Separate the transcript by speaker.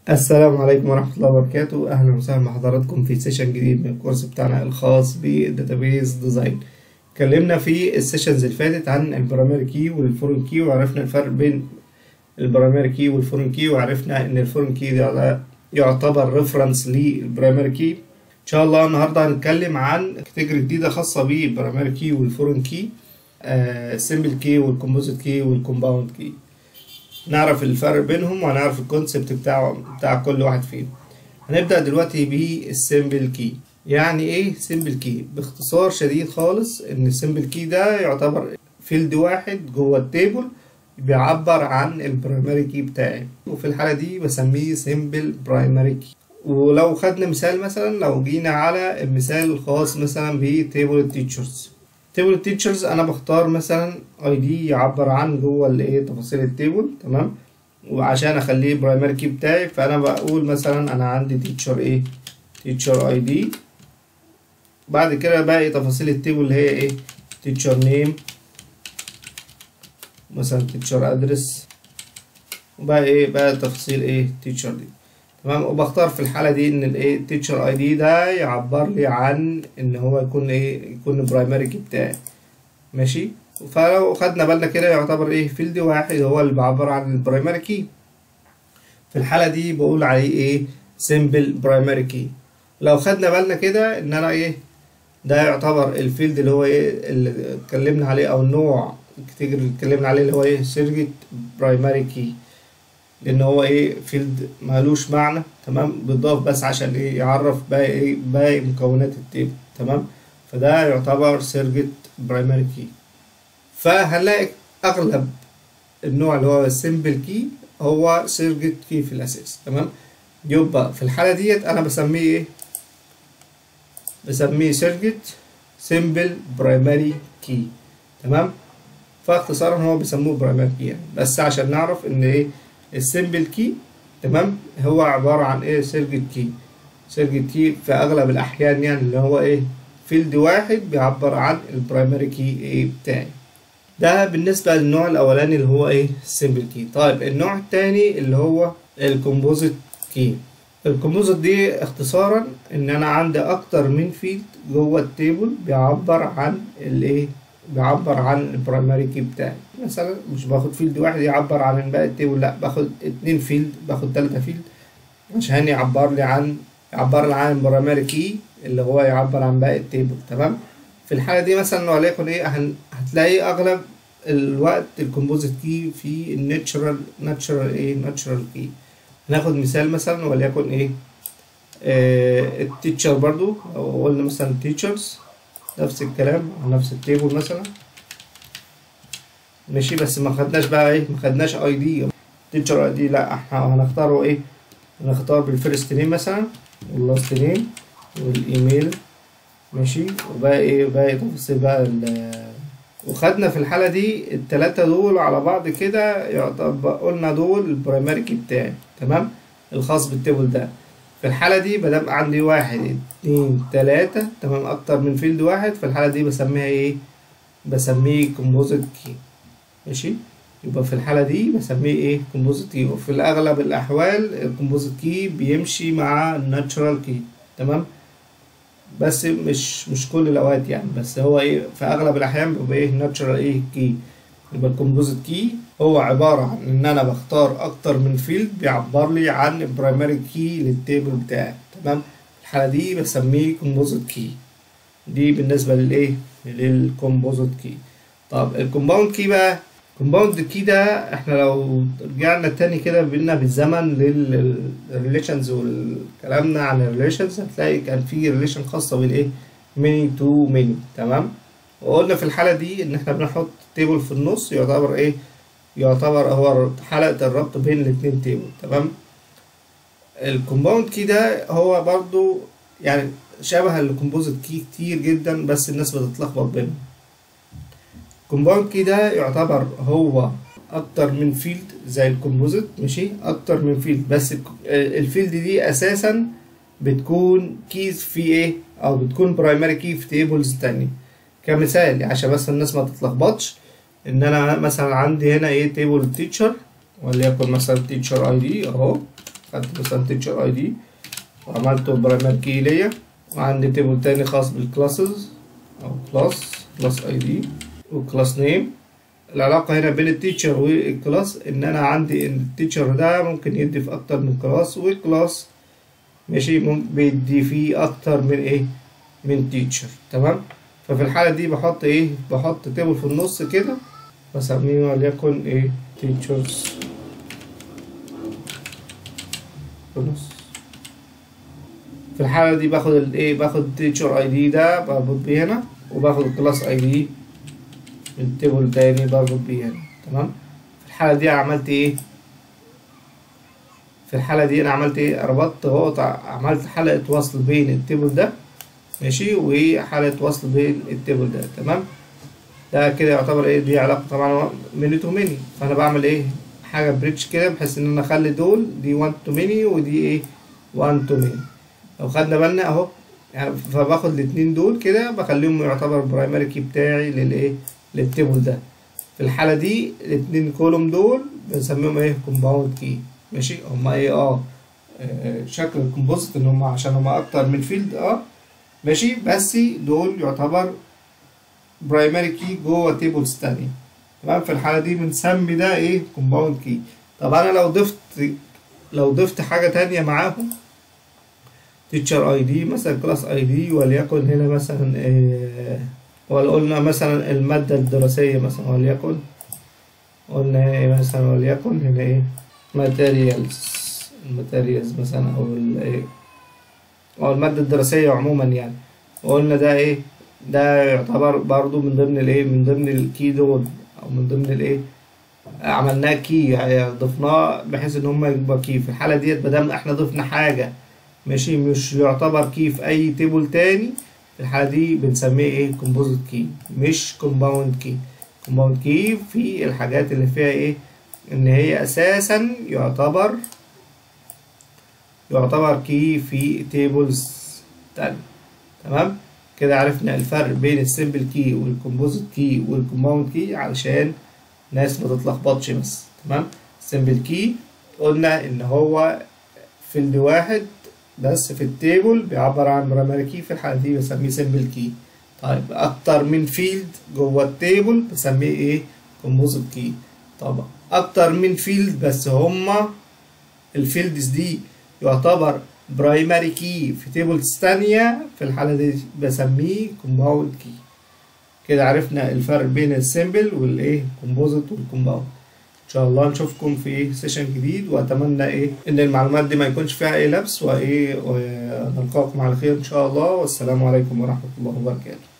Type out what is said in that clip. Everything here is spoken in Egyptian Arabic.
Speaker 1: السلام عليكم ورحمة الله وبركاته أهلا وسهلا بحضراتكم في سيشن جديد من الكورس بتاعنا الخاص بالداتابيز ديزاين اتكلمنا في السيشنز اللي فاتت عن البرامير كي والفورين كي وعرفنا الفرق بين البرامير كي والفورين كي وعرفنا ان الفورين كي ده يعتبر ريفرنس للبرامير كي ان شاء الله النهارده هنتكلم عن كاتيجوري جديده خاصه بالبرامير كي والفورين كي السيمبل كي والكومبوزيت كي والكومباوند كي نعرف الفرق بينهم وهنعرف الكونسبت بتاع بتاع كل واحد فيهم هنبدأ دلوقتي بالسيمبل كي يعني ايه سيمبل كي باختصار شديد خالص ان السيمبل كي ده يعتبر فيلد واحد جوه التيبل بيعبر عن البرايمري كي بتاعي وفي الحالة دي بسميه سيمبل برايمري كي ولو خدنا مثال مثلا لو جينا على المثال الخاص مثلا بتيبل التيتشرز تيبل التيتشرز انا بختار مثلا اي دي يعبر عن جوه الايه تفاصيل التيبل تمام وعشان اخليه برايمري كي بتاعي فانا بقول مثلا انا عندي تيتشر ايه تيتشر اي دي بعد كده باقي تفاصيل التيبل اللي هي ايه تيتشر نيم مثلا تيتشر ادرس وبقى ايه بقى تفاصيل ايه تيتشر دي تمام وبختار في الحالة دي ان الايه تيتشر اي دي ده يعبر لي عن ان هو يكون ايه يكون برايمري كي بتاعي ماشي فلو خدنا بالنا كده يعتبر ايه فيلد واحد هو اللي بيعبر عن البرايمري كي في الحالة دي بقول عليه ايه سيمبل برايمري كي لو خدنا بالنا كده ان انا ايه ده يعتبر الفيلد اللي هو ايه اللي اتكلمنا عليه او النوع الكاتيجوري اللي اتكلمنا عليه اللي هو ايه سيرجت برايمري كي لان هو ايه فيلد مالوش معنى تمام بيضاف بس عشان ايه يعرف باقي ايه باقي مكونات التيبل تمام فده يعتبر سيرجت برايمري كي فهنلاقي اغلب النوع اللي هو السيمبل كي هو سيرجت كي في الاساس تمام يبقى في الحالة ديت انا بسميه ايه بسميه سيرجت سيمبل برايمري كي تمام فاختصارا هو بيسموه برايمري كي يعني بس عشان نعرف ان ايه السيمبل كي تمام هو عبارة عن ايه سيرجت كي سيرجت كي في اغلب الاحيان يعني اللي هو ايه فيلد واحد بيعبر عن البرايمري كي ايه بتاعي ده بالنسبة للنوع الاولاني اللي هو ايه سيمبل كي طيب النوع التاني اللي هو الكومبوزيت كي الكومبوزيت دي اختصارا ان انا عندي اكتر من فيلد جوه التيبل بيعبر عن الايه بيعبر عن البرايمري كي بتاعي مثلا مش باخد فيلد واحد يعبر عن باقي التيبل لا باخد اتنين فيلد باخد تلاتة فيلد عشان يعبر لي عن يعبر لي عن البرايمري كي اللي هو يعبر عن باقي التيبل تمام في الحالة دي مثلا وليكن ايه هن... هتلاقي اغلب الوقت الكومبوزيت كي في الناتشرال ناتشرال ايه ناتشرال كي هناخد مثال مثلا وليكن ايه آه التيتشر برضو او قلنا مثلا تيتشرز نفس الكلام نفس التيبل مثلا ماشي بس ما خدناش بقى ايه ما خدناش اي دي تيتشر اي دي لا احنا هنختاره ايه هنختار بالفيرست نيم مثلا واللاست نيم والايميل ماشي وبقى ايه بقى تفاصيل بقى وخدنا في الحالة دي التلاتة دول على بعض كده يعتبر قلنا دول البرايمري كي بتاعي تمام الخاص بالتيبل ده في الحالة دي مادام عندي واحد اتنين تلاتة تمام أكتر من فيلد واحد في الحالة دي بسميها ايه بسميه كومبوزيت كي ماشي يبقى في الحالة دي بسميه ايه كومبوزيت كي وفي الأغلب الأحوال الكومبوزيت كي بيمشي مع الناتشرال كي تمام بس مش مش كل الأوقات يعني بس هو ايه في أغلب الأحيان بيبقى ايه ناتشرال ايه كي يبقى الكومبوزيت كي هو عبارة عن إن أنا بختار أكتر من فيلد بيعبر لي عن البرايمري كي للتيبل بتاعي تمام الحالة دي بسميه كومبوزيت كي دي بالنسبة للإيه للكومبوزيت كي طب الكومباوند كي بقى الكومباوند كي ده احنا لو رجعنا تاني كده بينا بالزمن للريليشنز وكلامنا عن الريليشنز هتلاقي كان في ريليشن خاصة بالايه ميني تو ميني تمام وقلنا في الحالة دي إن إحنا بنحط تيبل في النص يعتبر إيه؟ يعتبر هو حلقة الربط بين الاتنين تيبل تمام؟ الكومباوند كي ده هو برضو يعني شبه الكومبوزيت كي كتير جدا بس الناس بتتلخبط بينهم الكومباوند كي ده يعتبر هو أكتر من فيلد زي الكومبوزيت ماشي أكتر من فيلد بس الفيلد دي أساسا بتكون كيز في إيه؟ أو بتكون برايمري كي في تيبلز تانية كمثال عشان بس الناس ما تتلخبطش ان انا مثلا عندي هنا ايه تيبل تيتشر وليكن مثلا تيتشر اي دي اهو خدت مثلا تيتشر اي دي وعملته برايمري كي ليا وعندي تيبل تاني خاص بالكلاسز او كلاس كلاس اي دي وكلاس نيم العلاقة هنا بين التيتشر والكلاس ان انا عندي ان التيتشر ده ممكن يدي في اكتر من كلاس والكلاس ماشي ممكن بيدي فيه اكتر من ايه من تيتشر تمام ففي الحالة دي بحط ايه بحط تيبل في النص كده بسميه وليكن ايه teachers في النص في الحالة دي باخد الايه باخد teacher اي دي ده بربط بيه هنا وباخد الكلاس اي دي من تيبل تاني بربط بيه هنا تمام في الحالة دي عملت ايه في الحالة دي انا عملت ايه ربطت اهو عملت حلقة وصل بين التيبل ده ماشي وحلقة وصل بين التيبل ده تمام ده كده يعتبر ايه دي علاقة طبعا ميني تو ميني فانا بعمل ايه حاجة بريتش كده بحيث ان انا اخلي دول دي 1 تو ميني ودي ايه 1 تو ميني لو خدنا بالنا اهو يعني فباخد الاتنين دول كده بخليهم يعتبر برايمري كي بتاعي للايه للتيبل ده في الحالة دي الاتنين كولوم دول بنسميهم ايه كومباوند كي ماشي هما ايه اه شكل الكومبوزيت ان هما عشان هما اكتر من فيلد اه ماشي بس دول يعتبر برايمري كي جوه تيبلز تانية تمام في الحالة دي بنسمي ده ايه كومباوند كي طب انا لو ضفت لو ضفت حاجة تانية معاهم تيتشر اي دي مثلا كلاس اي دي وليكن هنا مثلا إيه ولا قلنا مثلا المادة الدراسية مثلا وليكن قلنا ايه مثلا وليكن هنا ايه ماتيريالز الماتيريالز مثلا او الايه او المادة الدراسية عموما يعني وقلنا ده ايه ده يعتبر برضو من ضمن الايه من ضمن الكي دول او من ضمن الايه عملناه كي يعني ضفناه بحيث ان هم يبقى كي في الحالة ديت مادام احنا ضفنا حاجة ماشي مش يعتبر كي في اي تيبل تاني في الحالة دي بنسميه ايه كومبوزيت كي مش كومباوند كي كومباوند كي في الحاجات اللي فيها ايه ان هي اساسا يعتبر يعتبر كي في تيبلز تاني تمام كده عرفنا الفرق بين السيمبل كي والكومبوزيت كي والكومباوند كي علشان ناس ما تتلخبطش بس تمام السيمبل كي قلنا ان هو فيلد واحد بس في التيبل بيعبر عن برايمري كي في الحالة دي بسميه سيمبل كي طيب اكتر من فيلد جوه التيبل بسميه ايه كومبوزيت كي طبعا اكتر من فيلد بس هما الفيلدز دي يعتبر برايمري كي في تيبلز تانية في الحالة دي بسميه كومباوند كي كده عرفنا الفرق بين السيمبل والايه كومبوزيت والكومباوند ان شاء الله نشوفكم في سيشن جديد واتمنى ايه ان المعلومات دي ما يكونش فيها اي لبس وايه ونلقاكم على خير ان شاء الله والسلام عليكم ورحمة الله وبركاته